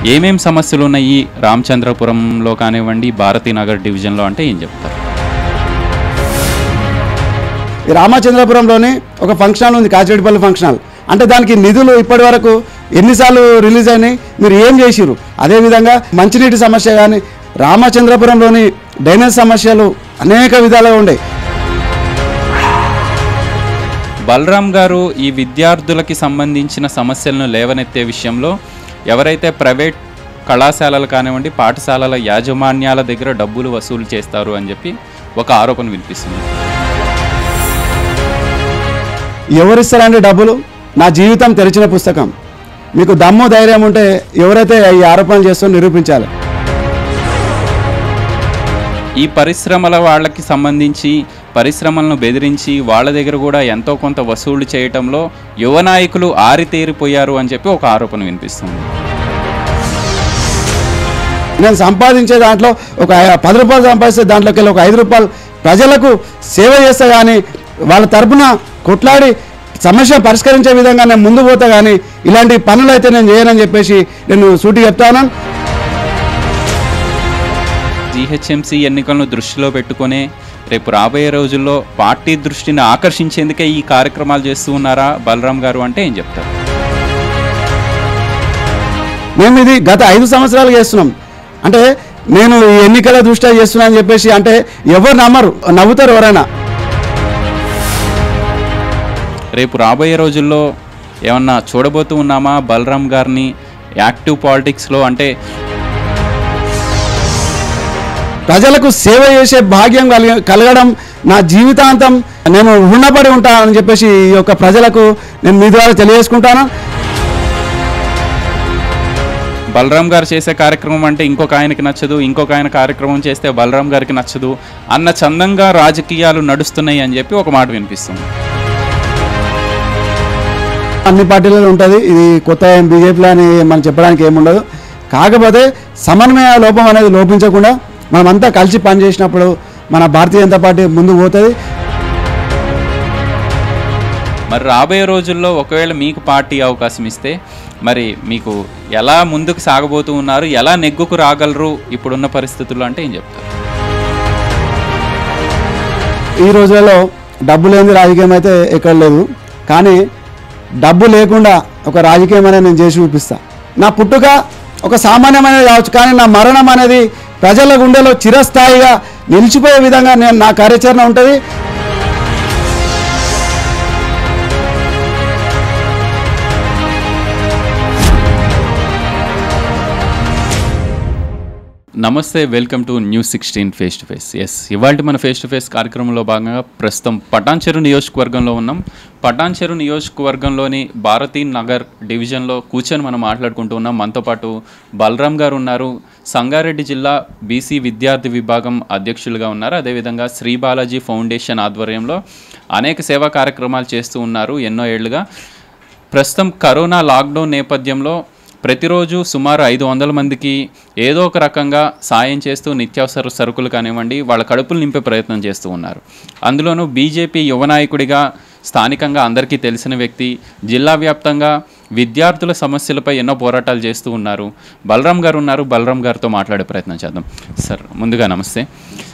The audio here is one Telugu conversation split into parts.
ఏమేం సమస్యలు ఉన్నాయి రామచంద్రపురంలో కానివ్వండి భారతీనగర్ డివిజన్లో అంటే ఏం చెప్తారు ఈ రామచంద్రపురంలోని ఒక ఫంక్షన్ హాల్ ఉంది కాచిరెడ్డిపల్లి ఫంక్షన్ హాల్ అంటే దానికి నిధులు ఇప్పటి వరకు ఎన్నిసార్లు రిలీజ్ అయినాయి మీరు ఏం చేసిరు అదేవిధంగా మంచినీటి సమస్య కానీ రామచంద్రపురంలోని డ్రైనేజ్ సమస్యలు అనేక విధాలుగా ఉండే బలరాం గారు ఈ విద్యార్థులకి సంబంధించిన సమస్యలను లేవనెత్తే విషయంలో ఎవరైతే ప్రైవేట్ కళాశాలలు కానివ్వండి పాఠశాలల యాజమాన్యాల దగ్గర డబ్బులు వసూలు చేస్తారు అని చెప్పి ఒక ఆరోపణ వినిపిస్తుంది ఎవరిస్తారండి డబ్బులు నా జీవితం తెరిచిన పుస్తకం మీకు దమ్ము ధైర్యం ఉంటే ఎవరైతే ఈ ఆరోపణలు చేస్తూ నిరూపించాలి ఈ పరిశ్రమల వాళ్ళకి సంబంధించి పరిశ్రమలను బెదిరించి వాళ్ళ దగ్గర కూడా ఎంతో కొంత వసూలు చేయటంలో యువ నాయకులు ఆరితేరిపోయారు అని చెప్పి ఒక ఆరోపణ వినిపిస్తుంది నేను సంపాదించే దాంట్లో ఒక ఐ- పది రూపాయలు సంపాదిస్తే దాంట్లోకి వెళ్ళి ఒక ఐదు రూపాయలు ప్రజలకు సేవ చేస్తా కానీ వాళ్ళ తరపున కొట్లాడి సమస్య పరిష్కరించే విధంగా నేను ముందు పోతా కానీ ఇలాంటి పనులు అయితే నేను చేయనని చెప్పేసి నేను సూటి చెప్తాను జీహెచ్ఎంసీ ఎన్నికలను దృష్టిలో పెట్టుకునే రేపు రాబోయే రోజుల్లో పార్టీ దృష్టిని ఆకర్షించేందుకే ఈ కార్యక్రమాలు చేస్తూ ఉన్నారా బలరాం గారు అంటే ఏం చెప్తారు మేము ఇది గత ఐదు సంవత్సరాలు చేస్తున్నాం అంటే నేను ఈ ఎన్నికల దృష్ట్యా చేస్తున్నా అని చెప్పేసి అంటే ఎవరు నమ్మరు నవ్వుతారు ఎవరైనా రేపు రాబోయే రోజుల్లో ఏమన్నా చూడబోతూ ఉన్నామా బలరాం గారిని యాక్టివ్ పాలిటిక్స్లో అంటే ప్రజలకు సేవ చేసే భాగ్యం కలిగ కలగడం నా జీవితాంతం నేను రుణపడి ఉంటానని చెప్పేసి ఈ యొక్క ప్రజలకు నేను మీ ద్వారా తెలియజేసుకుంటాను బలరాం గారు చేసే కార్యక్రమం అంటే ఇంకొక ఆయనకి నచ్చదు ఇంకొక ఆయన కార్యక్రమం చేస్తే బలరాం గారికి నచ్చదు అన్న చందంగా రాజకీయాలు నడుస్తున్నాయి అని చెప్పి ఒక మాట వినిపిస్తుంది అన్ని పార్టీలలో ఉంటుంది ఇది కొత్త ఏం బీజేపీలో అని మనం చెప్పడానికి ఏముండదు కాకపోతే సమన్వయ లోపం అనేది లోపించకుండా మనమంతా కలిసి పనిచేసినప్పుడు మన భారతీయ జనతా పార్టీ ముందుకు పోతుంది మరి రాబోయే రోజుల్లో ఒకవేళ మీకు పార్టీ అవకాశం ఇస్తే మరి మీకు ఎలా ముందుకు సాగబోతూ ఉన్నారు ఎలా నెగ్గుకు రాగలరు ఇప్పుడున్న పరిస్థితుల్లో అంటే ఏం చెప్తారు ఈ రోజులలో డబ్బు లేని రాజకీయం అయితే ఎక్కడ లేదు కానీ డబ్బు లేకుండా ఒక రాజకీయం అనేది నేను చేసి చూపిస్తా నా పుట్టుక ఒక సామాన్యమైనది కావచ్చు కానీ నా మరణం అనేది ప్రజల గుండెలో చిరస్థాయిగా నిలిచిపోయే విధంగా నేను నా కార్యాచరణ ఉంటుంది నమస్తే welcome to news sixteen face to face ఎస్ ఇవాళ మన ఫేస్ టు ఫేస్ కార్యక్రమంలో భాగంగా ప్రస్తుతం పటాన్చెరు నియోజకవర్గంలో ఉన్నాం పటాన్చెరు నియోజకవర్గంలోని భారతీ నగర్ డివిజన్లో కూర్చొని మనం మాట్లాడుకుంటూ ఉన్నాం మనతో పాటు బలరాం గారు ఉన్నారు సంగారెడ్డి జిల్లా బీసీ విద్యార్థి విభాగం అధ్యక్షులుగా ఉన్నారు అదేవిధంగా శ్రీ బాలాజీ ఫౌండేషన్ ఆధ్వర్యంలో అనేక సేవా కార్యక్రమాలు చేస్తూ ఉన్నారు ఎన్నో ఏళ్లుగా ప్రస్తుతం కరోనా లాక్డౌన్ నేపథ్యంలో ప్రతిరోజు సుమారు ఐదు వందల మందికి ఏదో ఒక రకంగా సాయం చేస్తూ నిత్యావసర సరుకులు కానివ్వండి వాళ్ళ కడుపులు నింపే ప్రయత్నం చేస్తూ ఉన్నారు అందులోనూ బీజేపీ యువ నాయకుడిగా స్థానికంగా అందరికీ తెలిసిన వ్యక్తి జిల్లా వ్యాప్తంగా విద్యార్థుల సమస్యలపై ఎన్నో పోరాటాలు చేస్తూ ఉన్నారు బలరాం గారు ఉన్నారు బలరాం గారితో మాట్లాడే ప్రయత్నం చేద్దాం సార్ ముందుగా నమస్తే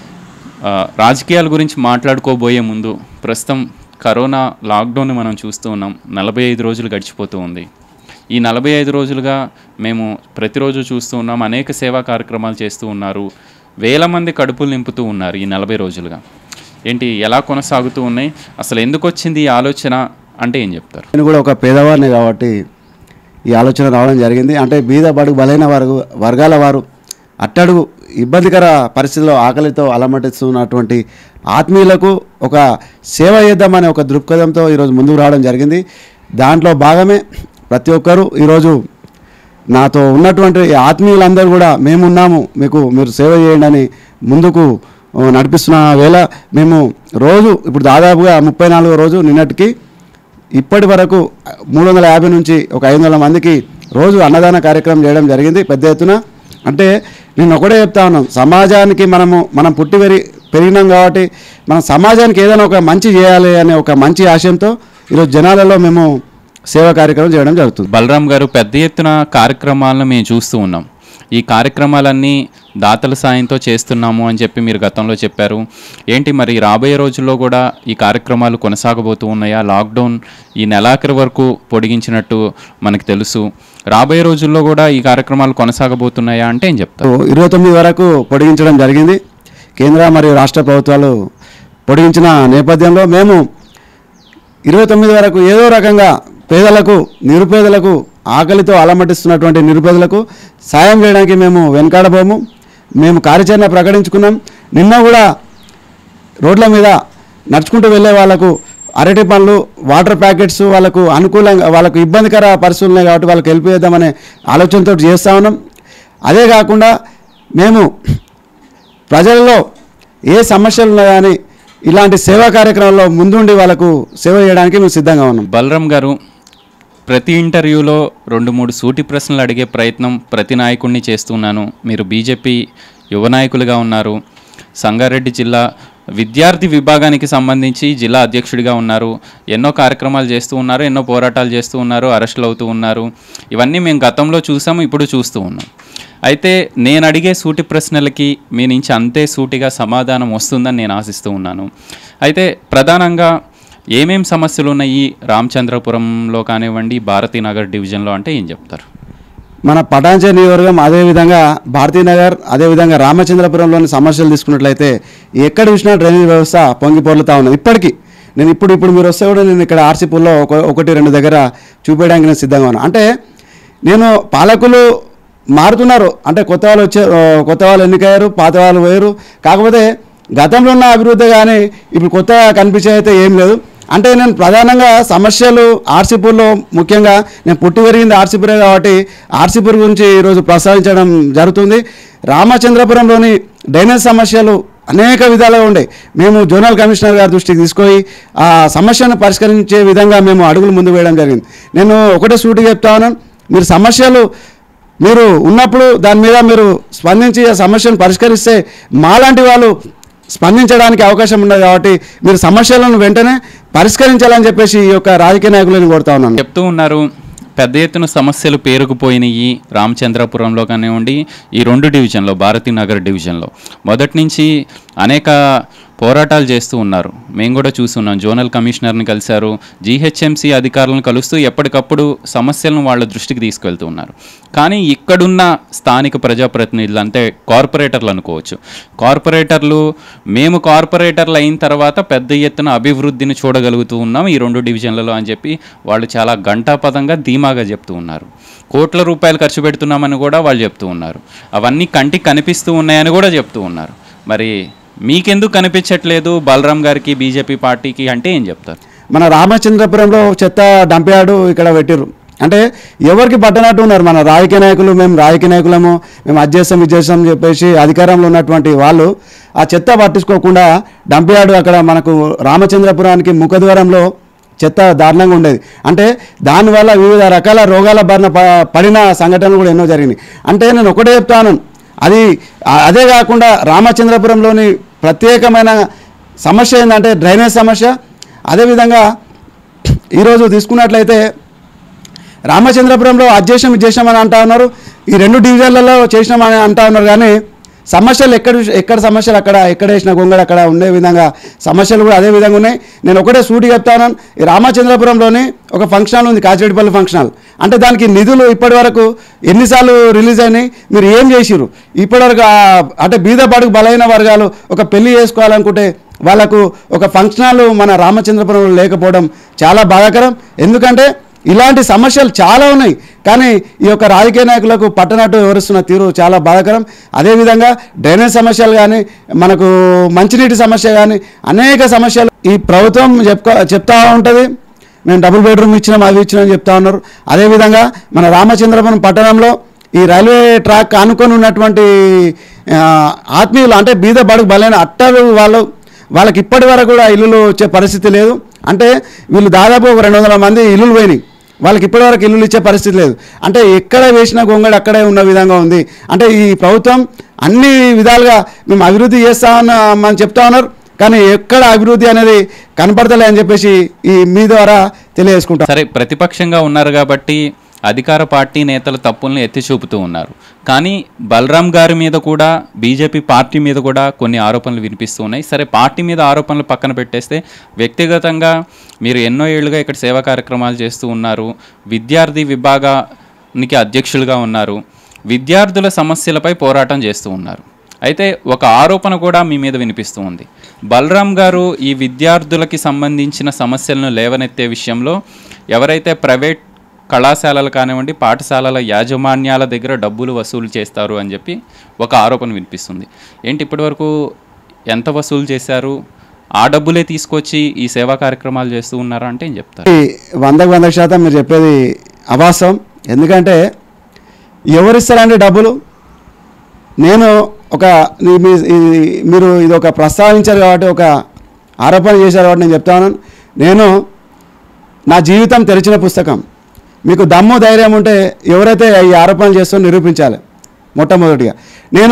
ఆ, రాజకీయాల గురించి మాట్లాడుకోబోయే ముందు ప్రస్తుతం కరోనా లాక్డౌన్ మనం చూస్తూ ఉన్నాం నలభై ఐదు రోజులు గడిచిపోతూ ఉంది ఈ నలభై ఐదు రోజులుగా మేము ప్రతిరోజు చూస్తూ ఉన్నాం అనేక సేవా కార్యక్రమాలు చేస్తూ ఉన్నారు వేల మంది కడుపులు నింపుతూ ఉన్నారు ఈ నలభై రోజులుగా ఏంటి ఎలా కొనసాగుతూ ఉన్నాయి అసలు ఎందుకు వచ్చింది ఈ ఆలోచన అంటే ఏం చెప్తారు నేను కూడా ఒక పేదవాడిని కాబట్టి ఈ ఆలోచన రావడం జరిగింది అంటే బీద బడుగు బలైన వారు వర్గాల వారు అట్టడుగు ఇబ్బందికర పరిస్థితుల్లో ఆకలితో అలమటిస్తున్నటువంటి ఆత్మీయులకు ఒక సేవ చేద్దామనే ఒక దృక్పథంతో ఈరోజు ముందుకు రావడం జరిగింది దాంట్లో భాగమే ప్రతి ఒక్కరూ ఈరోజు నాతో ఉన్నటువంటి ఈ ఆత్మీయులందరూ కూడా మేమున్నాము మీకు మీరు సేవ చేయండి అని ముందుకు ఆ, నడిపిస్తున్న వేళ మేము రోజు ఇప్పుడు దాదాపుగా ముప్పై నాలుగో రోజు నిన్నటికి ఇప్పటి వరకు మూడు వందల యాభై నుంచి ఒక ఐదు వందల మందికి రోజు అన్నదాన కార్యక్రమం చేయడం జరిగింది పెద్ద ఎత్తున అంటే నేను ఒకటే చెప్తా ఉన్నాను సమాజానికి మనము మనం పుట్టి పెరి పెరిగినాం కాబట్టి మనం సమాజానికి ఏదైనా ఒక మంచి చేయాలి అనే ఒక మంచి ఆశయంతో ఈరోజు జనాలలో మేము సేవా కార్యక్రమం చేయడం జరుగుతుంది బలరాం గారు పెద్ద ఎత్తున కార్యక్రమాలను మేము చూస్తూ ఉన్నాం ఈ కార్యక్రమాలన్నీ దాతల సాయంతో చేస్తున్నాము అని చెప్పి మీరు గతంలో చెప్పారు ఏంటి మరి రాబోయే రోజుల్లో కూడా ఈ కార్యక్రమాలు కొనసాగబోతూ ఉన్నాయా లాక్డౌన్ ఈ నెలాఖరు వరకు పొడిగించినట్టు మనకు తెలుసు రాబోయే రోజుల్లో కూడా ఈ కార్యక్రమాలు కొనసాగబోతున్నాయా అంటే ఏం చెప్తారు ఇరవై తొమ్మిది వరకు పొడిగించడం జరిగింది కేంద్ర మరియు రాష్ట్ర ప్రభుత్వాలు పొడిగించిన నేపథ్యంలో మేము ఇరవై తొమ్మిది వరకు ఏదో రకంగా పేదలకు నిరుపేదలకు ఆకలితో అలమటిస్తున్నటువంటి నిరుపేదలకు సాయం చేయడానికి మేము వెనకాడబోము మేము కార్యాచరణ ప్రకటించుకున్నాం నిన్న కూడా రోడ్ల మీద నడుచుకుంటూ వెళ్ళే వాళ్ళకు అరటి పండ్లు వాటర్ ప్యాకెట్స్ వాళ్ళకు అనుకూలంగా వాళ్ళకు ఇబ్బందికర పరిస్థితులు ఉన్నాయి కాబట్టి వాళ్ళకి హెల్ప్ చేద్దామనే ఆలోచనతో చేస్తూ ఉన్నాం అదే కాకుండా మేము ప్రజల్లో ఏ సమస్యలు ఉన్నా కానీ ఇలాంటి సేవా కార్యక్రమాల్లో ముందుండి వాళ్ళకు సేవ చేయడానికి మేము సిద్ధంగా ఉన్నాం బలరాం గారు ప్రతి ఇంటర్వ్యూలో రెండు మూడు సూటి ప్రశ్నలు అడిగే ప్రయత్నం ప్రతి నాయకుడిని చేస్తున్నాను మీరు బీజేపీ యువ నాయకులుగా ఉన్నారు సంగారెడ్డి జిల్లా విద్యార్థి విభాగానికి సంబంధించి జిల్లా అధ్యక్షుడిగా ఉన్నారు ఎన్నో కార్యక్రమాలు చేస్తూ ఉన్నారు ఎన్నో పోరాటాలు చేస్తూ ఉన్నారు అరెస్టులు అవుతూ ఉన్నారు ఇవన్నీ మేము గతంలో చూసాము ఇప్పుడు చూస్తూ ఉన్నాం అయితే నేను అడిగే సూటి ప్రశ్నలకి మీ నుంచి అంతే సూటిగా సమాధానం వస్తుందని నేను ఆశిస్తూ ఉన్నాను అయితే ప్రధానంగా ఏమేం సమస్యలు ఉన్నాయి రామచంద్రపురంలో కానివ్వండి భారతీనగర్ డివిజన్లో అంటే ఏం చెప్తారు మన పటాంచ నియోజకవర్గం అదేవిధంగా భారతీనగర్ అదేవిధంగా రామచంద్రపురంలోని సమస్యలు తీసుకున్నట్లయితే ఎక్కడ చూసినా డ్రైనేజ్ వ్యవస్థ పొంగి పొర్లుతా ఉన్నది ఇప్పటికీ నేను ఇప్పుడు ఇప్పుడు మీరు వస్తే కూడా నేను ఇక్కడ ఆర్సీపూర్లో ఒక ఒకటి రెండు దగ్గర చూపించడానికి నేను సిద్ధంగా ఉన్నాను అంటే నేను పాలకులు మారుతున్నారు అంటే కొత్త వాళ్ళు వచ్చే ఆ, కొత్త వాళ్ళు ఎన్నికయ్యారు పాత వాళ్ళు పోయారు కాకపోతే గతంలో ఉన్న అభివృద్ధి కానీ ఇప్పుడు కొత్తగా కనిపించే అయితే ఏం లేదు అంటే నేను ప్రధానంగా సమస్యలు ఆర్సీపూర్లో ముఖ్యంగా నేను పుట్టి పెరిగింది ఆర్సీపూరే కాబట్టి ఆర్సీపూర్ గురించి ఈరోజు ప్రస్తావించడం జరుగుతుంది రామచంద్రపురంలోని డ్రైనేజ్ సమస్యలు అనేక విధాలుగా ఉండే మేము జోనల్ కమిషనర్ గారి దృష్టికి తీసుకొని ఆ సమస్యను పరిష్కరించే విధంగా మేము అడుగులు ముందు వేయడం జరిగింది నేను ఒకటే సూటి చెప్తా ఉన్నాను మీరు సమస్యలు మీరు ఉన్నప్పుడు దాని మీద మీరు స్పందించి ఆ సమస్యను పరిష్కరిస్తే మాలాంటి వాళ్ళు స్పందించడానికి అవకాశం ఉండదు కాబట్టి మీరు సమస్యలను వెంటనే పరిష్కరించాలని చెప్పేసి ఈ యొక్క రాజకీయ నాయకులను కోరుతా ఉన్నాను చెప్తూ ఉన్నారు పెద్ద ఎత్తున సమస్యలు పేరుకుపోయినాయి రామచంద్రపురంలో కానివ్వండి ఈ రెండు డివిజన్లో భారతీనగర్ డివిజన్లో మొదటి నుంచి అనేక పోరాటాలు చేస్తూ ఉన్నారు మేము కూడా చూస్తున్నాం జోనల్ కమిషనర్ని కలిశారు జీహెచ్ఎంసీ అధికారులను కలుస్తూ ఎప్పటికప్పుడు సమస్యలను వాళ్ళ దృష్టికి తీసుకెళ్తూ ఉన్నారు కానీ ఇక్కడున్న స్థానిక ప్రజాప్రతినిధులు అంటే కార్పొరేటర్లు అనుకోవచ్చు కార్పొరేటర్లు మేము కార్పొరేటర్లు అయిన తర్వాత పెద్ద ఎత్తున అభివృద్ధిని చూడగలుగుతూ ఉన్నాం ఈ రెండు డివిజన్లలో అని చెప్పి వాళ్ళు చాలా గంటాపదంగా ధీమాగా చెప్తూ ఉన్నారు కోట్ల రూపాయలు ఖర్చు పెడుతున్నామని కూడా వాళ్ళు చెప్తూ ఉన్నారు అవన్నీ కంటికి కనిపిస్తూ ఉన్నాయని కూడా చెప్తూ ఉన్నారు మరి మీకెందుకు కనిపించట్లేదు బలరాం గారికి బీజేపీ పార్టీకి అంటే ఏం చెప్తారు మన రామచంద్రపురంలో చెత్త డంపయార్డు ఇక్కడ పెట్టిర్రు అంటే ఎవరికి పట్టనట్టు ఉన్నారు మన రాజకీయ నాయకులు మేము రాజకీయ నాయకులము మేము అది చేస్తాం ఇది చేస్తాం అని చెప్పేసి అధికారంలో ఉన్నటువంటి వాళ్ళు ఆ చెత్త పట్టించుకోకుండా డంపయార్డు అక్కడ మనకు రామచంద్రపురానికి ముఖద్వారంలో చెత్త దారుణంగా ఉండేది అంటే దానివల్ల వివిధ రకాల రోగాల బారిన ప- పడిన సంఘటనలు కూడా ఎన్నో జరిగినాయి అంటే నేను ఒకటే చెప్తాను అది ఆ- అదే కాకుండా రామచంద్రపురంలోని ప్రత్యేకమైన సమస్య ఏంటంటే డ్రైనేజ్ సమస్య అదేవిధంగా ఈరోజు తీసుకున్నట్లయితే రామచంద్రపురంలో అది చేసాం ఇది చేసాం అని అంటా ఉన్నారు ఈ రెండు డివిజన్లలో చేసినామని అంటా ఉన్నారు కానీ సమస్యలు ఎక్కడ చూసి- ఎక్కడ సమస్యలు అక్కడ ఎక్కడ వేసిన గొంగడు అక్కడ ఉండే విధంగా సమస్యలు కూడా అదే విధంగా ఉన్నాయి నేను ఒకటే సూటి చెప్తాను ఈ రామచంద్రపురంలోని ఒక ఫంక్షన్ హాల్ ఉంది కాచిరెడ్డిపల్లి ఫంక్షన్ హాల్ అంటే దానికి నిధులు ఇప్పటి వరకు ఎన్నిసార్లు రిలీజ్ అయినాయి మీరు ఏం చేసిరు ఇప్పటివరకు ఆ- అంటే బీద బడుగు బలైన వర్గాలు ఒక పెళ్లి చేసుకోవాలనుకుంటే వాళ్ళకు ఒక ఫంక్షన్ హాల్ మన రామచంద్రపురంలో లేకపోవడం చాలా బాధాకరం ఎందుకంటే ఇలాంటి సమస్యలు చాలా ఉన్నాయి కానీ ఈ యొక్క రాజకీయ నాయకులకు పట్టనట్టు వివరిస్తున్న తీరు చాలా బాధాకరం అదేవిధంగా డ్రైనేజ్ సమస్యలు కానీ మనకు మంచినీటి సమస్య కానీ అనేక సమస్యలు ఈ ప్రభుత్వం చెప్పుకో చెప్తా ఉంటుంది మేము డబుల్ బెడ్రూమ్ ఇచ్చినాం అవి ఇచ్చినాం అని చెప్తా ఉన్నారు అదేవిధంగా మన రామచంద్రపురం పట్టణంలో ఈ రైల్వే ట్రాక్ ఆనుకొని ఉన్నటువంటి ఆ, ఆత్మీయులు అంటే బీద బడుగు బలైన అట్టలు వాళ్ళు వాళ్ళకి ఇప్పటి వరకు కూడా ఇల్లులు వచ్చే పరిస్థితి లేదు అంటే వీళ్ళు దాదాపు ఒక రెండు వందల మంది ఇల్లులు పోయినాయి వాళ్ళకి ఇప్పటివరకు ఇల్లులు ఇచ్చే పరిస్థితి లేదు అంటే ఎక్కడ వేసిన గొంగడు అక్కడే ఉన్న విధంగా ఉంది అంటే ఈ ప్రభుత్వం అన్ని విధాలుగా మేము అభివృద్ధి చేస్తామని చెప్తా ఉన్నారు కానీ ఎక్కడ అభివృద్ధి అనేది కనపడతలే అని చెప్పేసి ఈ మీ ద్వారా తెలియజేసుకుంటాను సరే ప్రతిపక్షంగా ఉన్నారు కాబట్టి అధికార పార్టీ నేతల తప్పుల్ని ఎత్తి చూపుతూ ఉన్నారు కానీ బలరాం గారి మీద కూడా బీజేపీ పార్టీ మీద కూడా కొన్ని ఆరోపణలు వినిపిస్తూ ఉన్నాయి సరే పార్టీ మీద ఆరోపణలు పక్కన పెట్టేస్తే వ్యక్తిగతంగా మీరు ఎన్నో ఏళ్ళుగా ఇక్కడ సేవా కార్యక్రమాలు చేస్తూ ఉన్నారు విద్యార్థి విభాగానికి అధ్యక్షులుగా ఉన్నారు విద్యార్థుల సమస్యలపై పోరాటం చేస్తూ ఉన్నారు అయితే ఒక ఆరోపణ కూడా మీ మీద వినిపిస్తూ ఉంది బలరాం గారు ఈ విద్యార్థులకి సంబంధించిన సమస్యలను లేవనెత్తే విషయంలో ఎవరైతే ప్రైవేట్ కళాశాలలు కానివ్వండి పాఠశాలల యాజమాన్యాల దగ్గర డబ్బులు వసూలు చేస్తారు అని చెప్పి ఒక ఆరోపణ వినిపిస్తుంది ఏంటి ఇప్పటివరకు ఎంత వసూలు చేశారు ఆ డబ్బులే తీసుకొచ్చి ఈ సేవా కార్యక్రమాలు చేస్తూ ఉన్నారా అంటే ఏం చెప్తారు ఈ వందకు వంద శాతం మీరు చెప్పేది అవాసం ఎందుకంటే ఎవరిస్తారండి డబ్బులు నేను ఒక ఈ- మీ- ఈ- మీరు ఇది ఒక ప్రస్తావించారు కాబట్టి ఒక ఆరోపణ చేశారు కాబట్టి నేను చెప్తా ఉన్నాను నేను నా జీవితం తెరిచిన పుస్తకం మీకు దమ్ము ధైర్యం ఉంటే ఎవరైతే ఈ ఆరోపణలు చేస్తూ నిరూపించాలి మొట్టమొదటిగా నేను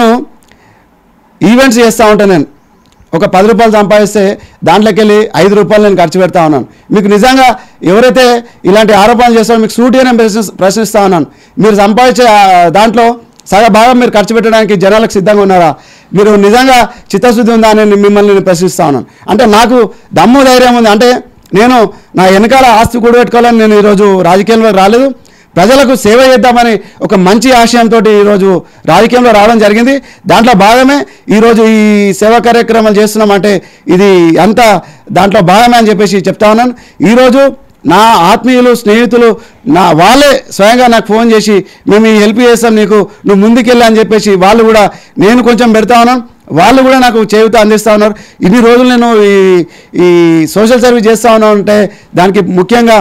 ఈవెంట్స్ చేస్తూ ఉంటాను నేను ఒక పది రూపాయలు సంపాదిస్తే దాంట్లోకి వెళ్ళి ఐదు రూపాయలు నేను ఖర్చు పెడతా ఉన్నాను మీకు నిజంగా ఎవరైతే ఇలాంటి ఆరోపణలు చేస్తారో మీకు సూటిగా నేను ప్రశ్ని ప్రశ్నిస్తా ఉన్నాను మీరు సంపాదించే ఆ, దాంట్లో సగ భాగం మీరు ఖర్చు పెట్టడానికి జనాలకు సిద్ధంగా ఉన్నారా మీరు నిజంగా చిత్తశుద్ధి ఉందా అని నేను మిమ్మల్ని నేను ప్రశ్నిస్తా ఉన్నాను అంటే నాకు దమ్ము ధైర్యం ఉంది అంటే నేను నా వెనకాల ఆస్తి కూడబెట్టుకోవాలని నేను ఈరోజు రాజకీయంలో రాలేదు ప్రజలకు సేవ చేద్దామని ఒక మంచి ఆశయంతో ఈరోజు రాజకీయంలో రావడం జరిగింది దాంట్లో భాగమే ఈరోజు ఈ సేవా కార్యక్రమాలు చేస్తున్నామంటే ఇది అంతా దాంట్లో భాగమే అని చెప్పేసి చెప్తా ఉన్నాను ఈరోజు నా ఆత్మీయులు స్నేహితులు నా వాళ్ళే స్వయంగా నాకు ఫోన్ చేసి మేము ఈ హెల్ప్ చేస్తాం నీకు నువ్వు ముందుకెళ్ళి అని చెప్పేసి వాళ్ళు కూడా నేను కొంచెం పెడతా ఉన్నాను వాళ్ళు కూడా నాకు చేయుత అందిస్తూ ఉన్నారు ఇన్ని రోజులు నేను ఈ ఈ సోషల్ సర్వీస్ చేస్తూ ఉన్నాను అంటే దానికి ముఖ్యంగా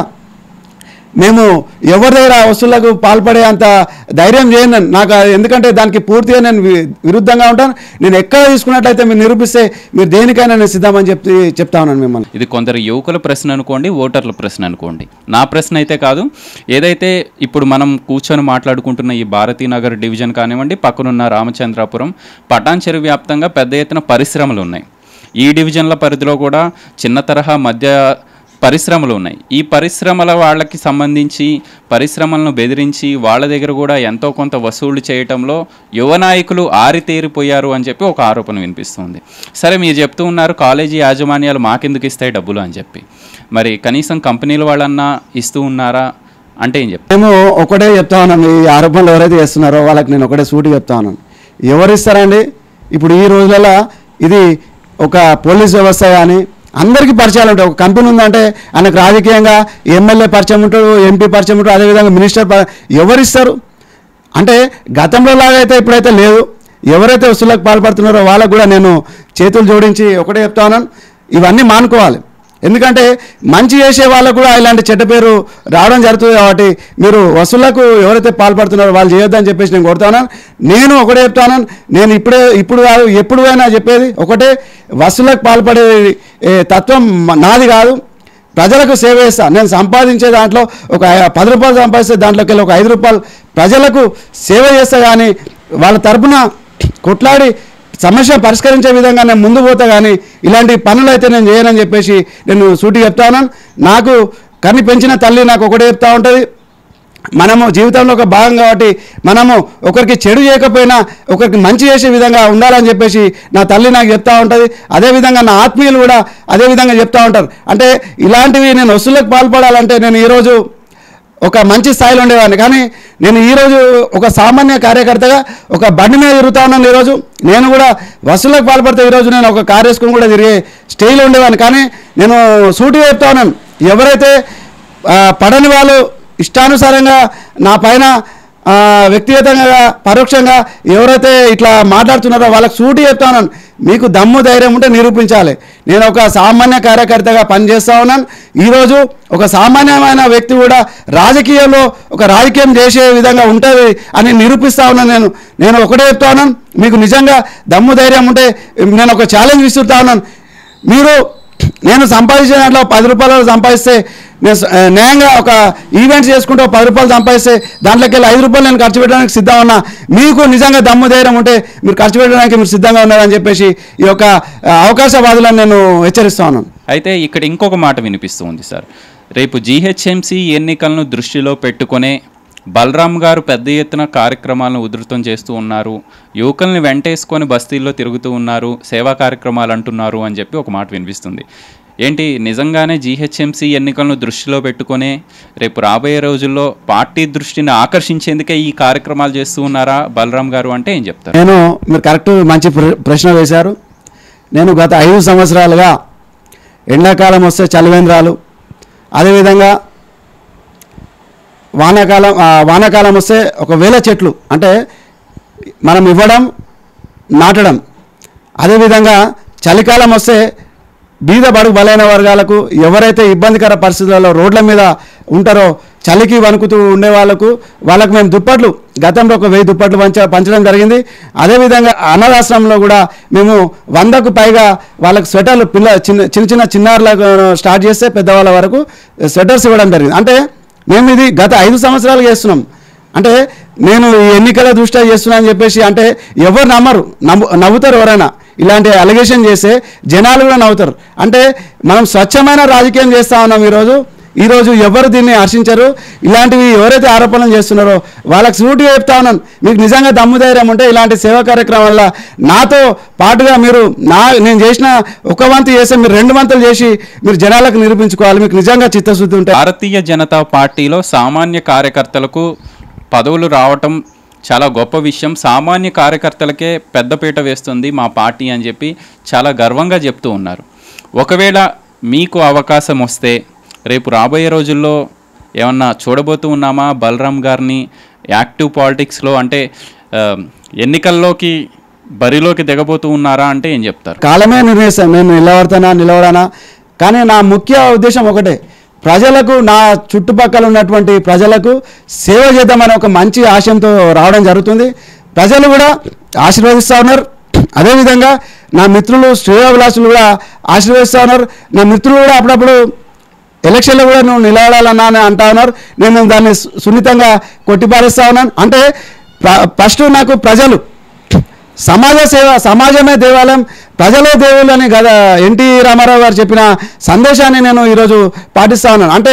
మేము ఎవరి దగ్గర ఆ వస్తువులకు పాల్పడే అంత ధైర్యం చేయను నేను. నాకు అది ఎందుకంటే దానికి పూర్తిగా నేను వి- విరుద్ధంగా ఉంటాను నేను ఎక్కడ తీసుకున్నట్లయితే మీరు నిరూపిస్తే మీరు దేనికైనా నేను సిద్ధమని చెప్తే చెప్తా ఉన్నాను మిమ్మల్ని ఇది కొందరు యువకుల ప్రశ్న అనుకోండి ఓటర్ల ప్రశ్న అనుకోండి నా ప్రశ్న అయితే కాదు ఏదైతే ఇప్పుడు మనం కూర్చొని మాట్లాడుకుంటున్న ఈ భారతీనగర్ డివిజన్ కానివ్వండి పక్కనున్న రామచంద్రాపురం పటాన్చెరు వ్యాప్తంగా పెద్ద ఎత్తున పరిశ్రమలు ఉన్నాయి ఈ డివిజన్ల పరిధిలో కూడా చిన్న తరహా మధ్య పరిశ్రమలు ఉన్నాయి ఈ పరిశ్రమల వాళ్ళకి సంబంధించి పరిశ్రమలను బెదిరించి వాళ్ళ దగ్గర కూడా ఎంతో కొంత వసూలు చేయటంలో యువ నాయకులు ఆరితేరిపోయారు అని చెప్పి ఒక ఆరోపణ వినిపిస్తుంది సరే మీరు చెప్తూ ఉన్నారు కాలేజీ యాజమాన్యాలు మాకెందుకు ఇస్తాయి డబ్బులు అని చెప్పి మరి కనీసం కంపెనీల వాళ్ళన్నా ఇస్తూ ఉన్నారా అంటే ఏం చెప్తారు మేము ఒకటే చెప్తా ఉన్నాను ఈ ఆరోపణలు ఎవరైతే చేస్తున్నారో వాళ్ళకి నేను ఒకటే సూటి చెప్తా ఉన్నాను ఎవరు ఇస్తారండి ఇప్పుడు ఈ రోజులలో ఇది ఒక పోలీస్ వ్యవస్థ కానీ అందరికీ పరిచయాలు ఉంటాయి ఒక కంపెనీ ఉందంటే ఆయనకు రాజకీయంగా ఎమ్మెల్యే పరిచయం ఉంటాడు ఎంపీ పరిచయం ఉంటాడు అదేవిధంగా మినిస్టర్ ప- ఎవరు ఇస్తారు అంటే గతంలో లాగా అయితే ఇప్పుడైతే లేదు ఎవరైతే వసూళ్ళకు పాల్పడుతున్నారో వాళ్ళకు కూడా నేను చేతులు జోడించి ఒకటే చెప్తా ఉన్నాను ఇవన్నీ మానుకోవాలి ఎందుకంటే మంచి చేసే వాళ్ళకు కూడా ఇలాంటి చెడ్డ పేరు రావడం జరుగుతుంది కాబట్టి మీరు వసూళ్లకు ఎవరైతే పాల్పడుతున్నారో వాళ్ళు చేయొద్దని చెప్పేసి నేను కొడతాను నేను ఒకటే చెప్తాను నేను ఇప్పుడే ఇప్పుడు కాదు ఎప్పుడు అయినా చెప్పేది ఒకటే వసూళ్లకు పాల్పడే ఏ, తత్వం మ- నాది కాదు ప్రజలకు సేవ చేస్తా నేను సంపాదించే దాంట్లో ఒక ఐ- పది రూపాయలు సంపాదిస్తే దాంట్లోకి వెళ్ళి ఒక ఐదు రూపాయలు ప్రజలకు సేవ చేస్తా కానీ వాళ్ళ తరపున కొట్లాడి సమస్య పరిష్కరించే విధంగా నేను ముందు పోతా కానీ ఇలాంటి పనులు అయితే నేను చేయనని చెప్పేసి నేను సూటి చెప్తా ఉన్నాను నాకు కని పెంచిన తల్లి నాకు ఒకటే చెప్తా ఉంటుంది మనము జీవితంలో ఒక భాగం కాబట్టి మనము ఒకరికి చెడు చేయకపోయినా ఒకరికి మంచి చేసే విధంగా ఉండాలని చెప్పేసి నా తల్లి నాకు చెప్తా ఉంటుంది అదేవిధంగా నా ఆత్మీయులు కూడా అదే విధంగా చెప్తా ఉంటారు అంటే ఇలాంటివి నేను వసూళ్ళకు పాల్పడాలంటే నేను ఈరోజు ఒక మంచి స్థాయిలో ఉండేవాడిని కానీ నేను ఈరోజు ఒక సామాన్య కార్యకర్తగా ఒక బండి మీద తిరుగుతా ఉన్నాను ఈరోజు నేను కూడా వసూళ్ళకు పాల్పడితే ఈరోజు నేను ఒక కారు వేసుకుని కూడా తిరిగే స్టేజ్లో ఉండేవాడిని కానీ నేను సూటిగా చెప్తా ఉన్నాను ఎవరైతే ఆ, పడని వాళ్ళు ఇష్టానుసారంగా నా పైన ఆ, వ్యక్తిగతంగా పరోక్షంగా ఎవరైతే ఇట్లా మాట్లాడుతున్నారో వాళ్ళకి సూటి చెప్తాను మీకు దమ్ము ధైర్యం ఉంటే నిరూపించాలి నేను ఒక సామాన్య కార్యకర్తగా పనిచేస్తా ఉన్నాను ఈరోజు ఒక సామాన్యమైన వ్యక్తి కూడా రాజకీయంలో ఒక రాజకీయం చేసే విధంగా ఉంటుంది అని నిరూపిస్తా ఉన్నాను నేను నేను ఒకటే చెప్తా ఉన్నాను మీకు నిజంగా దమ్ము ధైర్యం ఉంటే నేను ఒక ఛాలెంజ్ విసురుతా ఉన్నాను మీరు నేను సంపాదించే దాంట్లో పది రూపాయలు సంపాదిస్తే నేను స- ఆ, న్యాయంగా ఒక ఈవెంట్స్ చేసుకుంటూ ఒక పది రూపాయలు సంపాదిస్తే దాంట్లోకి వెళ్ళి ఐదు రూపాయలు నేను ఖర్చు పెట్టడానికి సిద్ధంగా ఉన్నా మీకు నిజంగా దమ్ము ధైర్యం ఉంటే మీరు ఖర్చు పెట్టడానికి మీరు సిద్ధంగా ఉన్నారని చెప్పేసి ఈ యొక్క ఆ, అవకాశవాదులను నేను హెచ్చరిస్తా ఉన్నాను అయితే ఇక్కడ ఇంకొక మాట వినిపిస్తూ ఉంది సార్ రేపు జీహెచ్ఎంసీ ఎన్నికలను దృష్టిలో పెట్టుకునే బలరాం గారు పెద్ద ఎత్తున కార్యక్రమాలను ఉధృతం చేస్తూ ఉన్నారు యువకుల్ని వెంటేసుకొని బస్తీల్లో తిరుగుతూ ఉన్నారు సేవా కార్యక్రమాలు అంటున్నారు అని చెప్పి ఒక మాట వినిపిస్తుంది ఏంటి నిజంగానే జీహెచ్ఎంసీ ఎన్నికలను దృష్టిలో పెట్టుకొని రేపు రాబోయే రోజుల్లో పార్టీ దృష్టిని ఆకర్షించేందుకే ఈ కార్యక్రమాలు చేస్తూ ఉన్నారా బలరాం గారు అంటే ఏం చెప్తారు నేను మీరు కరెక్ట్ మంచి ప్ర- ప్రశ్న వేశారు నేను గత ఐదు సంవత్సరాలుగా ఎండాకాలం వస్తే చలివేంద్రాలు అదేవిధంగా వానాకాలం ఆ, వానాకాలం వస్తే ఒక వేల చెట్లు అంటే మనం ఇవ్వడం నాటడం అదేవిధంగా చలికాలం వస్తే బీద బడుగు బలైన వర్గాలకు ఎవరైతే ఇబ్బందికర పరిస్థితులలో రోడ్ల మీద ఉంటారో చలికి వణుకుతూ ఉండే వాళ్ళకు వాళ్ళకు మేము దుప్పట్లు గతంలో ఒక వెయ్యి దుప్పట్లు పంచ పంచడం జరిగింది అదేవిధంగా అనాథాశ్రమంలో కూడా మేము వందకు పైగా వాళ్ళకు స్వెటర్లు పిల్ల చిన్న చిన్న చిన్న చిన్నారులకు స్టార్ట్ చేస్తే పెద్దవాళ్ళ వరకు స్వెటర్స్ ఇవ్వడం జరిగింది అంటే మేము ఇది గత ఐదు సంవత్సరాలు చేస్తున్నాం అంటే నేను ఈ ఎన్నికల దృష్ట్యా చేస్తున్నా అని చెప్పేసి అంటే ఎవరు నమ్మరు నవ్వు నవ్వుతారు ఎవరైనా ఇలాంటి అలిగేషన్ చేస్తే జనాలు కూడా నవ్వుతారు అంటే మనం స్వచ్ఛమైన రాజకీయం చేస్తా ఉన్నాం ఈరోజు ఈరోజు ఎవరు దీన్ని హర్షించరు ఇలాంటివి ఎవరైతే ఆరోపణలు చేస్తున్నారో వాళ్ళకి సూటిగా చెప్తా ఉన్నాను మీకు నిజంగా దమ్ము ధైర్యం ఉంటే ఇలాంటి సేవా కార్యక్రమాల నాతో పాటుగా మీరు నా నేను చేసిన ఒక వంతు చేస్తే మీరు రెండు వంతులు చేసి మీరు జనాలకు నిరూపించుకోవాలి మీకు నిజంగా చిత్తశుద్ధి ఉంటే భారతీయ జనతా పార్టీలో సామాన్య కార్యకర్తలకు పదవులు రావటం చాలా గొప్ప విషయం సామాన్య కార్యకర్తలకే పెద్దపీట వేస్తుంది మా పార్టీ అని చెప్పి చాలా గర్వంగా చెప్తూ ఉన్నారు ఒకవేళ మీకు అవకాశం వస్తే రేపు రాబోయే రోజుల్లో ఏమన్నా చూడబోతూ ఉన్నామా బలరాం గారిని యాక్టివ్ పాలిటిక్స్లో అంటే ఆ, ఎన్నికల్లోకి బరిలోకి దిగబోతూ ఉన్నారా అంటే ఏం చెప్తారు కాలమే నిర్ణయిస్తాను నేను నిలబడతానా నిలబడానా కానీ నా ముఖ్య ఉద్దేశం ఒకటే ప్రజలకు నా చుట్టుపక్కల ఉన్నటువంటి ప్రజలకు సేవ చేద్దామనే ఒక మంచి ఆశయంతో రావడం జరుగుతుంది ప్రజలు కూడా ఆశీర్వదిస్తూ ఉన్నారు అదేవిధంగా నా మిత్రులు శ్రేయోభిలాషులు కూడా ఆశీర్వదిస్తూ ఉన్నారు నా మిత్రులు కూడా అప్పుడప్పుడు ఎలక్షన్లో కూడా నువ్వు నిలబడాలన్నా అని అంటా ఉన్నారు నేను దాన్ని సు- సున్నితంగా కొట్టిపారేస్తా ఉన్నాను అంటే ఫస్ట్ నాకు ప్రజలు సమాజ సేవ సమాజమే దేవాలయం ప్రజలే దేవుళ్ళు అని గద ఎన్టీ రామారావు గారు చెప్పిన సందేశాన్ని నేను ఈరోజు పాటిస్తా ఉన్నాను అంటే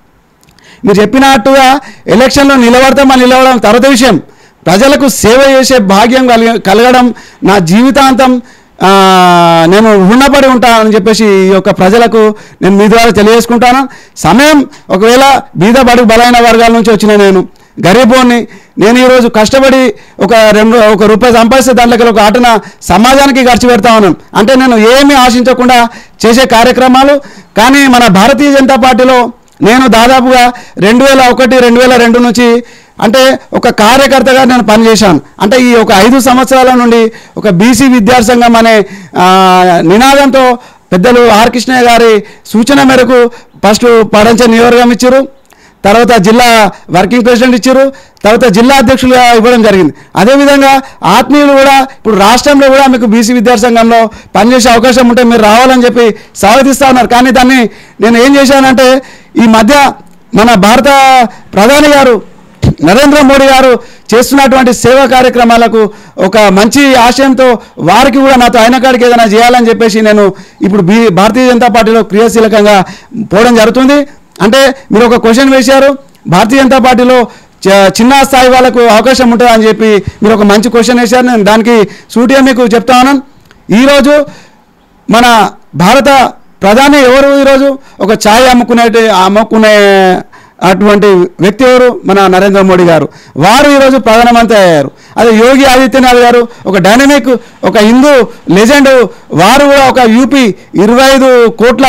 మీరు చెప్పినట్టుగా ఎలక్షన్లో నిలబడతామా నిలబడడం తర్వాత విషయం ప్రజలకు సేవ చేసే భాగ్యం కలిగ కలగడం నా జీవితాంతం ఆ, నేను రుణపడి ఉంటానని చెప్పేసి ఈ యొక్క ప్రజలకు నేను మీ ద్వారా తెలియజేసుకుంటాను సమయం ఒకవేళ బీద బడుగు బలైన వర్గాల నుంచి వచ్చిన నేను గరీబోని నేను ఈరోజు కష్టపడి ఒక రెండు ఒక రూపాయి సంపాదిస్తే దాంట్లోకి ఒక ఆటన సమాజానికి ఖర్చు పెడతా ఉన్నాను అంటే నేను ఏమీ ఆశించకుండా చేసే కార్యక్రమాలు కానీ మన భారతీయ జనతా పార్టీలో నేను దాదాపుగా రెండు వేల ఒకటి రెండు వేల రెండు నుంచి అంటే ఒక కార్యకర్తగా నేను పనిచేశాను అంటే ఈ ఒక ఐదు సంవత్సరాల నుండి ఒక బీసీ విద్యార్థి సంఘం అనే ఆ, నినాదంతో పెద్దలు ఆర్ కృష్ణయ్య గారి సూచన మేరకు ఫస్ట్ పడంచ నియోజకవర్గం ఇచ్చారు తర్వాత జిల్లా వర్కింగ్ ప్రెసిడెంట్ ఇచ్చారు తర్వాత జిల్లా అధ్యక్షులుగా ఇవ్వడం జరిగింది అదేవిధంగా ఆత్మీయులు కూడా ఇప్పుడు రాష్ట్రంలో కూడా మీకు బీసీ విద్యార్థి సంఘంలో పనిచేసే అవకాశం ఉంటే మీరు రావాలని చెప్పి స్వాగతిస్తూ ఉన్నారు కానీ దాన్ని నేను ఏం చేశానంటే ఈ మధ్య మన భారత ప్రధాని గారు నరేంద్ర మోడీ గారు చేస్తున్నటువంటి సేవా కార్యక్రమాలకు ఒక మంచి ఆశయంతో వారికి కూడా నాతో అయిన కాడికి ఏదైనా చేయాలని చెప్పేసి నేను ఇప్పుడు బీ భారతీయ జనతా పార్టీలో క్రియాశీలకంగా పోవడం జరుగుతుంది అంటే మీరు ఒక క్వశ్చన్ వేశారు భారతీయ జనతా పార్టీలో చ- చిన్న స్థాయి వాళ్ళకు అవకాశం ఉంటుంది అని చెప్పి మీరు ఒక మంచి క్వశ్చన్ వేశారు నేను దానికి సూటిగా మీకు చెప్తా ఉన్నాను ఈరోజు మన భారత ప్రధాని ఎవరు ఈరోజు ఒక ఛాయ్ అమ్ముకునే అమ్ముకునే అటువంటి వ్యక్తి ఎవరు మన నరేంద్ర మోడీ గారు వారు ఈరోజు ప్రధానమంత్రి అయ్యారు అదే యోగి ఆదిత్యనాథ్ గారు ఒక డైనమిక్ ఒక హిందూ లెజెండ్ వారు కూడా ఒక యూపీ ఇరవై ఐదు కోట్ల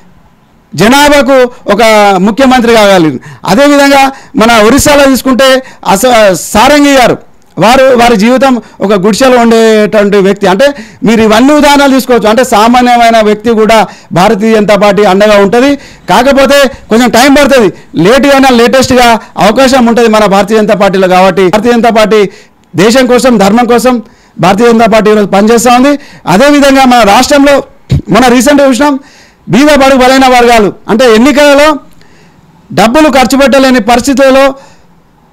జనాభాకు ఒక ముఖ్యమంత్రి కావాలి అదేవిధంగా మన ఒరిస్సాలో తీసుకుంటే అస సారంగి గారు వారు వారి జీవితం ఒక గుడిసెలో ఉండేటువంటి వ్యక్తి అంటే మీరు ఇవన్నీ ఉదాహరణలు తీసుకోవచ్చు అంటే సామాన్యమైన వ్యక్తి కూడా భారతీయ జనతా పార్టీ అండగా ఉంటుంది కాకపోతే కొంచెం టైం పడుతుంది లేట్గా లేటెస్ట్గా అవకాశం ఉంటుంది మన భారతీయ జనతా పార్టీలో కాబట్టి భారతీయ జనతా పార్టీ దేశం కోసం ధర్మం కోసం భారతీయ జనతా పార్టీ ఈరోజు పనిచేస్తూ ఉంది అదేవిధంగా మన రాష్ట్రంలో మన రీసెంట్గా చూసినాం బీద బడుగు బలైన వర్గాలు అంటే ఎన్నికలలో డబ్బులు ఖర్చు పెట్టలేని పరిస్థితులలో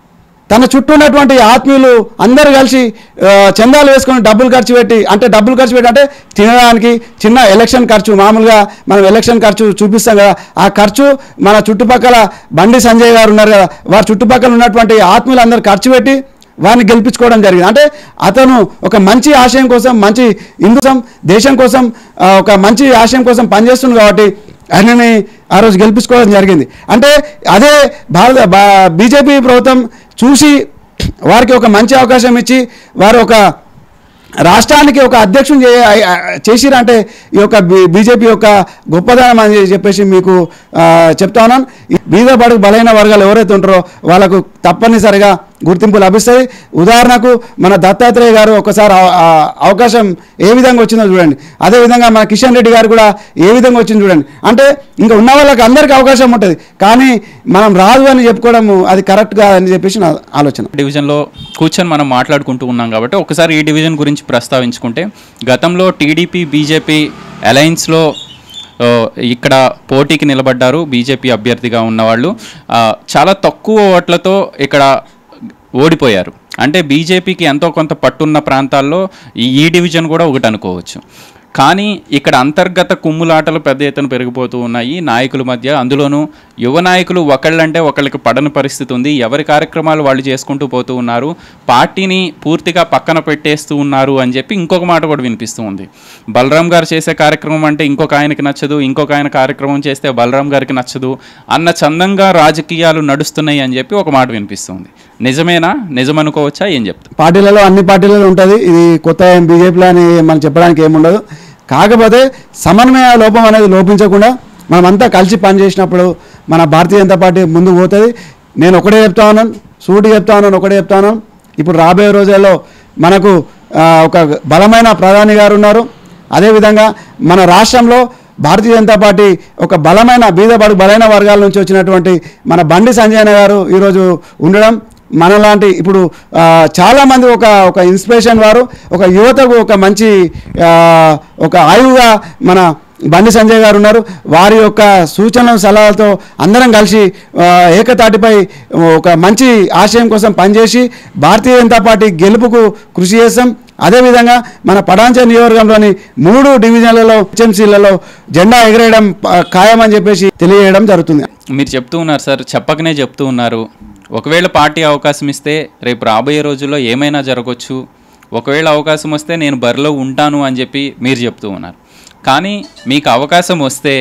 తన చుట్టూ ఉన్నటువంటి ఆత్మీయులు అందరూ కలిసి ఆ, చందాలు వేసుకొని డబ్బులు ఖర్చు పెట్టి అంటే డబ్బులు ఖర్చు పెట్టి అంటే తినడానికి చిన్న ఎలక్షన్ ఖర్చు మామూలుగా మనం ఎలక్షన్ ఖర్చు చూపిస్తాం కదా ఆ ఖర్చు మన చుట్టుపక్కల బండి సంజయ్ గారు ఉన్నారు కదా వారి చుట్టుపక్కల ఉన్నటువంటి ఆత్మీయులు అందరూ ఖర్చు పెట్టి వారిని గెలిపించుకోవడం జరిగింది అంటే అతను ఒక మంచి ఆశయం కోసం మంచి హిందుత్వం దేశం కోసం ఆ, ఒక మంచి ఆశయం కోసం పనిచేస్తుంది కాబట్టి ఆయనని ఆ రోజు గెలిపించుకోవడం జరిగింది అంటే అదే భారత బీజేపీ ప్రభుత్వం చూసి వారికి ఒక మంచి అవకాశం ఇచ్చి వారు ఒక రాష్ట్రానికి ఒక అధ్యక్షుని చే చేసిరంటే ఈ యొక్క బీజేపీ యొక్క గొప్పదనం అని చెప్పేసి మీకు ఆ, చెప్తా ఉన్నాను ఈ బీద బడుగు బలైన వర్గాలు ఎవరైతే ఉంటారో వాళ్ళకు తప్పనిసరిగా గుర్తింపు లభిస్తుంది ఉదాహరణకు మన దత్తాత్రేయ గారు ఒకసారి అవ- ఆ అవకాశం ఏ విధంగా వచ్చిందో చూడండి అదేవిధంగా మన కిషన్ రెడ్డి గారు కూడా ఏ విధంగా వచ్చిందో చూడండి అంటే ఇంకా ఉన్న వాళ్ళకి అందరికీ అవకాశం ఉంటుంది కానీ మనం రాదు అని చెప్పుకోవడం అది కరెక్ట్ కాదని చెప్పేసి నా ఆలోచన డివిజన్లో కూర్చొని మనం మాట్లాడుకుంటూ ఉన్నాం కాబట్టి ఒకసారి ఈ డివిజన్ గురించి ప్రస్తావించుకుంటే గతంలో టీడీపీ బీజేపీ అలయన్స్లో ఆ, ఇక్కడ పోటీకి నిలబడ్డారు బీజేపీ అభ్యర్థిగా ఉన్నవాళ్ళు ఆ, చాలా తక్కువ ఓట్లతో ఇక్కడ ఓడిపోయారు అంటే బీజేపీకి ఎంతో కొంత పట్టున్న ప్రాంతాల్లో ఈ ఈ డివిజన్ కూడా ఒకటి అనుకోవచ్చు కానీ ఇక్కడ అంతర్గత కుమ్ములాటలు పెద్ద ఎత్తున పెరిగిపోతూ ఉన్నాయి నాయకుల మధ్య అందులోనూ యువ నాయకులు ఒకళ్ళంటే ఒకళ్ళకి పడని పరిస్థితి ఉంది ఎవరి కార్యక్రమాలు వాళ్ళు చేసుకుంటూ పోతూ ఉన్నారు పార్టీని పూర్తిగా పక్కన పెట్టేస్తూ ఉన్నారు అని చెప్పి ఇంకొక మాట కూడా వినిపిస్తూ ఉంది బలరాం గారు చేసే కార్యక్రమం అంటే ఇంకొక ఆయనకి నచ్చదు ఇంకొక ఆయన కార్యక్రమం చేస్తే బలరాం గారికి నచ్చదు అన్న చందంగా రాజకీయాలు నడుస్తున్నాయి అని చెప్పి ఒక మాట వినిపిస్తుంది నిజమేనా నిజం అనుకోవచ్చా ఏం చెప్తారు పార్టీలలో అన్ని పార్టీలలో ఉంటుంది ఇది కొత్త ఏం బీజేపీలో అని మనం చెప్పడానికి ఏముండదు కాకపోతే సమన్వయ లోపం అనేది లోపించకుండా మనమంతా కలిసి పనిచేసినప్పుడు మన భారతీయ జనతా పార్టీ ముందుకు పోతుంది నేను ఒకటే చెప్తా ఉన్నాను సూటి చెప్తా ఉన్నాను ఒకటే చెప్తా ఉన్నాను ఇప్పుడు రాబోయే రోజుల్లో మనకు ఆ, ఒక బలమైన ప్రధాని గారు ఉన్నారు అదేవిధంగా మన రాష్ట్రంలో భారతీయ జనతా పార్టీ ఒక బలమైన బీద బడు బలైన వర్గాల నుంచి వచ్చినటువంటి మన బండి సంజయ్ అన్న గారు ఈరోజు ఉండడం మనలాంటి ఇప్పుడు ఆ, చాలామంది ఒక ఒక ఇన్స్పిరేషన్ వారు ఒక యువతకు ఒక మంచి ఆ, ఒక ఆయువుగా మన బండి సంజయ్ గారు ఉన్నారు వారి యొక్క సూచనలు సలహాలతో అందరం కలిసి ఆ, ఏకతాటిపై ఒక మంచి ఆశయం కోసం పనిచేసి భారతీయ జనతా పార్టీ గెలుపుకు కృషి చేస్తాం అదేవిధంగా మన పటాంచ నియోజకవర్గంలోని మూడు డివిజన్లలో హెచ్ఎంసీలలో జెండా ఎగరేయడం ఆ, ఖాయమని చెప్పేసి తెలియజేయడం జరుగుతుంది మీరు చెప్తూ ఉన్నారు సార్ చెప్పకనే చెప్తూ ఉన్నారు ఒకవేళ పార్టీ అవకాశం ఇస్తే రేపు రాబోయే రోజుల్లో ఏమైనా జరగవచ్చు ఒకవేళ అవకాశం వస్తే నేను బరిలో ఉంటాను అని చెప్పి మీరు చెప్తూ ఉన్నారు కానీ మీకు అవకాశం వస్తే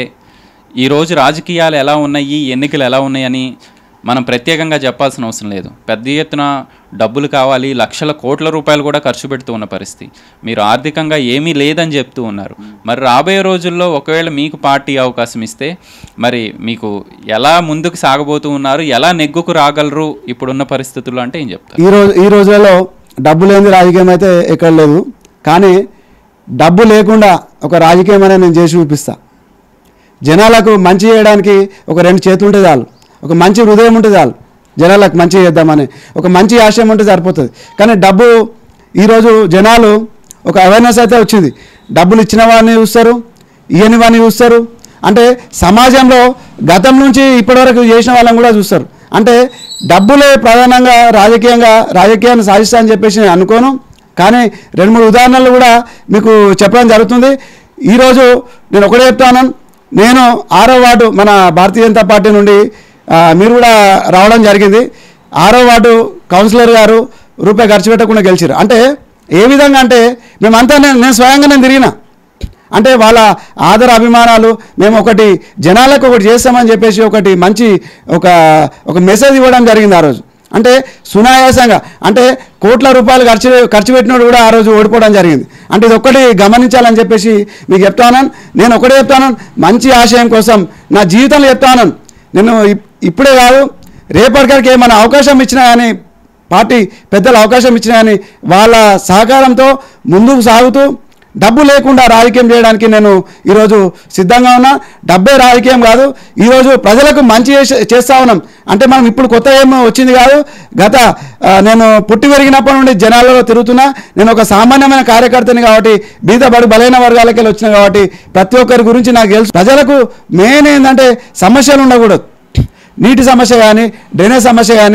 ఈరోజు రాజకీయాలు ఎలా ఉన్నాయి ఎన్నికలు ఎలా ఉన్నాయని మనం ప్రత్యేకంగా చెప్పాల్సిన అవసరం లేదు పెద్ద ఎత్తున డబ్బులు కావాలి లక్షల కోట్ల రూపాయలు కూడా ఖర్చు పెడుతూ ఉన్న పరిస్థితి మీరు ఆర్థికంగా ఏమీ లేదని చెప్తూ ఉన్నారు మరి రాబోయే రోజుల్లో ఒకవేళ మీకు పార్టీ అవకాశం ఇస్తే మరి మీకు ఎలా ముందుకు సాగబోతూ ఉన్నారు ఎలా నెగ్గుకు రాగలరు ఇప్పుడున్న పరిస్థితుల్లో అంటే ఏం చెప్తారు ఈ రోజు ఈ రోజులలో డబ్బు లేని రాజకీయం అయితే ఎక్కడ లేదు కానీ డబ్బు లేకుండా ఒక రాజకీయం అనేది నేను చేసి చూపిస్తా జనాలకు మంచి చేయడానికి ఒక రెండు చేతులు ఉంటే చాలు ఒక మంచి హృదయం ఉంటే చాలు జనాలకు మంచి చేద్దామని ఒక మంచి ఆశయం ఉంటే సరిపోతుంది కానీ డబ్బు ఈరోజు జనాలు ఒక అవేర్నెస్ అయితే వచ్చింది డబ్బులు ఇచ్చిన వాడిని చూస్తారు ఇయ్యని వాడిని చూస్తారు అంటే సమాజంలో గతం నుంచి ఇప్పటివరకు చేసిన వాళ్ళని కూడా చూస్తారు అంటే డబ్బులే ప్రధానంగా రాజకీయంగా రాజకీయాన్ని సాధిస్తా అని చెప్పేసి నేను అనుకోను కానీ రెండు మూడు ఉదాహరణలు కూడా మీకు చెప్పడం జరుగుతుంది ఈరోజు నేను ఒకటే చెప్తాను నేను ఆరో వార్డు మన భారతీయ జనతా పార్టీ నుండి ఆ, మీరు కూడా రావడం జరిగింది ఆరో వార్డు కౌన్సిలర్ గారు రూపాయి ఖర్చు పెట్టకుండా గెలిచారు అంటే ఏ విధంగా అంటే మేమంతా నేను నేను స్వయంగా నేను తిరిగిన అంటే వాళ్ళ ఆదర అభిమానాలు మేము ఒకటి జనాలకు ఒకటి చేస్తామని చెప్పేసి ఒకటి మంచి ఒక ఒక మెసేజ్ ఇవ్వడం జరిగింది ఆ రోజు అంటే సునాయాసంగా అంటే కోట్ల రూపాయలు ఖర్చు ఖర్చు పెట్టినోడు కూడా ఆ రోజు ఓడిపోవడం జరిగింది అంటే ఇది ఒక్కటి గమనించాలని చెప్పేసి మీకు చెప్తాను నేను ఒకటే చెప్తాను మంచి ఆశయం కోసం నా జీవితంలో చెప్తాను నేను ఇప్- ఇప్పుడే కాదు రేపటికరికి ఏమైనా అవకాశం ఇచ్చినా కానీ పార్టీ పెద్దలు అవకాశం ఇచ్చినా కానీ వాళ్ళ సహకారంతో ముందుకు సాగుతూ డబ్బు లేకుండా రాజకీయం చేయడానికి నేను ఈరోజు సిద్ధంగా ఉన్నా డబ్బే రాజకీయం కాదు ఈరోజు ప్రజలకు మంచి చేసే- చేస్తా ఉన్నాం అంటే మనం ఇప్పుడు కొత్త ఏమో వచ్చింది కాదు గత ఆ, నేను పుట్టి పెరిగినప్పటి నుండి జనాలలో తిరుగుతున్నా నేను ఒక సామాన్యమైన కార్యకర్తని కాబట్టి బీద బడు బలైన వర్గాలకి వెళ్ళి వచ్చిన కాబట్టి ప్రతి ఒక్కరి గురించి నాకు తెలుసు ప్రజలకు మెయిన్ ఏంటంటే సమస్యలు ఉండకూడదు నీటి సమస్య కానీ డ్రైనేజ్ సమస్య కానీ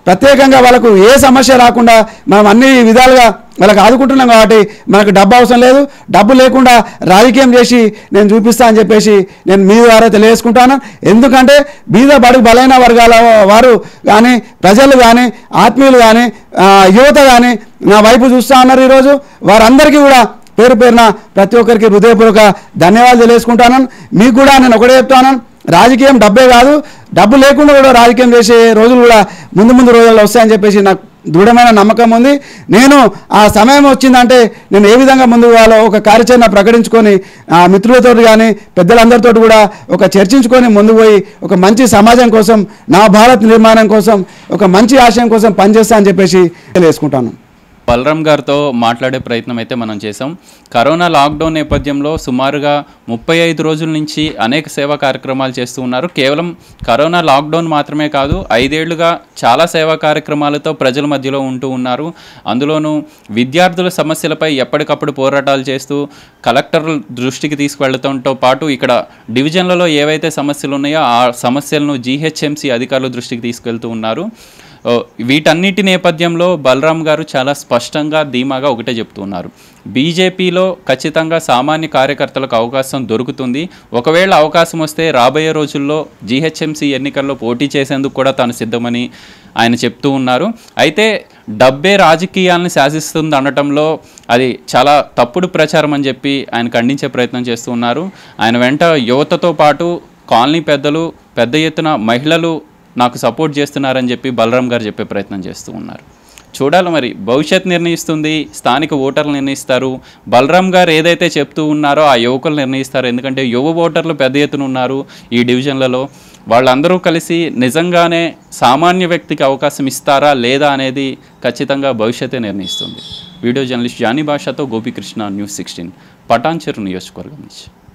ప్రత్యేకంగా వాళ్ళకు ఏ సమస్య రాకుండా మనం అన్ని విధాలుగా వాళ్ళకి ఆదుకుంటున్నాం కాబట్టి మనకు డబ్బు అవసరం లేదు డబ్బు లేకుండా రాజకీయం చేసి నేను చూపిస్తా అని చెప్పేసి నేను మీ ద్వారా తెలియజేసుకుంటాను ఎందుకంటే బీద బడుగు బలైన వర్గాల వారు కానీ ప్రజలు కానీ ఆత్మీయులు కానీ ఆ, యువత కానీ నా వైపు చూస్తూ ఉన్నారు ఈరోజు వారందరికీ కూడా పేరు పేరున ప్రతి ఒక్కరికి హృదయపూర్వక ధన్యవాదాలు తెలియజేసుకుంటాను మీకు కూడా నేను ఒకటే చెప్తాను రాజకీయం డబ్బే కాదు డబ్బు లేకుండా కూడా రాజకీయం చేసే రోజులు కూడా ముందు ముందు రోజుల్లో వస్తాయని చెప్పేసి నాకు దృఢమైన నమ్మకం ఉంది నేను ఆ సమయం వచ్చిందంటే నేను ఏ విధంగా ముందుకు పోవాలో ఒక కార్యాచరణ ప్రకటించుకొని ఆ మిత్రులతో కానీ పెద్దలందరితో కూడా ఒక చర్చించుకొని ముందుకు పోయి ఒక మంచి సమాజం కోసం నా భారత్ నిర్మాణం కోసం ఒక మంచి ఆశయం కోసం పనిచేస్తా అని చెప్పేసి తెలియజేసుకుంటాను బలరాం గారితో మాట్లాడే ప్రయత్నం అయితే మనం చేసాం కరోనా లాక్డౌన్ నేపథ్యంలో సుమారుగా ముప్పై ఐదు రోజుల నుంచి అనేక సేవా కార్యక్రమాలు చేస్తూ ఉన్నారు కేవలం కరోనా లాక్డౌన్ మాత్రమే కాదు ఐదేళ్లుగా చాలా సేవా కార్యక్రమాలతో ప్రజల మధ్యలో ఉంటూ ఉన్నారు అందులోనూ విద్యార్థుల సమస్యలపై ఎప్పటికప్పుడు పోరాటాలు చేస్తూ కలెక్టర్ దృష్టికి తీసుకువెళ్లడంతో పాటు ఇక్కడ డివిజన్లలో ఏవైతే సమస్యలు ఉన్నాయో ఆ సమస్యలను జీహెచ్ఎంసీ అధికారుల దృష్టికి తీసుకెళ్తూ ఉన్నారు ఓ, వీటన్నిటి నేపథ్యంలో బలరాం గారు చాలా స్పష్టంగా ధీమాగా ఒకటే చెప్తున్నారు బీజేపీలో ఖచ్చితంగా సామాన్య కార్యకర్తలకు అవకాశం దొరుకుతుంది ఒకవేళ అవకాశం వస్తే రాబోయే రోజుల్లో జీహెచ్ఎంసీ ఎన్నికల్లో పోటీ చేసేందుకు కూడా తాను సిద్ధమని ఆయన చెప్తూ ఉన్నారు అయితే డబ్బే రాజకీయాలను శాసిస్తుంది అనటంలో అది చాలా తప్పుడు ప్రచారం అని చెప్పి ఆయన ఖండించే ప్రయత్నం చేస్తూ ఉన్నారు ఆయన వెంట యువతతో పాటు కాలనీ పెద్దలు పెద్ద ఎత్తున మహిళలు నాకు సపోర్ట్ చేస్తున్నారని చెప్పి బలరాం గారు చెప్పే ప్రయత్నం చేస్తూ ఉన్నారు చూడాలి మరి భవిష్యత్ నిర్ణయిస్తుంది స్థానిక ఓటర్లు నిర్ణయిస్తారు బలరాం గారు ఏదైతే చెప్తూ ఉన్నారో ఆ యువకులు నిర్ణయిస్తారు ఎందుకంటే యువ ఓటర్లు పెద్ద ఎత్తున ఉన్నారు ఈ డివిజన్లలో వాళ్ళందరూ కలిసి నిజంగానే సామాన్య వ్యక్తికి అవకాశం ఇస్తారా లేదా అనేది ఖచ్చితంగా భవిష్యత్తే నిర్ణయిస్తుంది వీడియో జర్నలిస్ట్ జానీ భాషతో గోపీకృష్ణ న్యూస్ సిక్స్టీన్ పటాన్చెరు నియోజకవర్గం నుంచి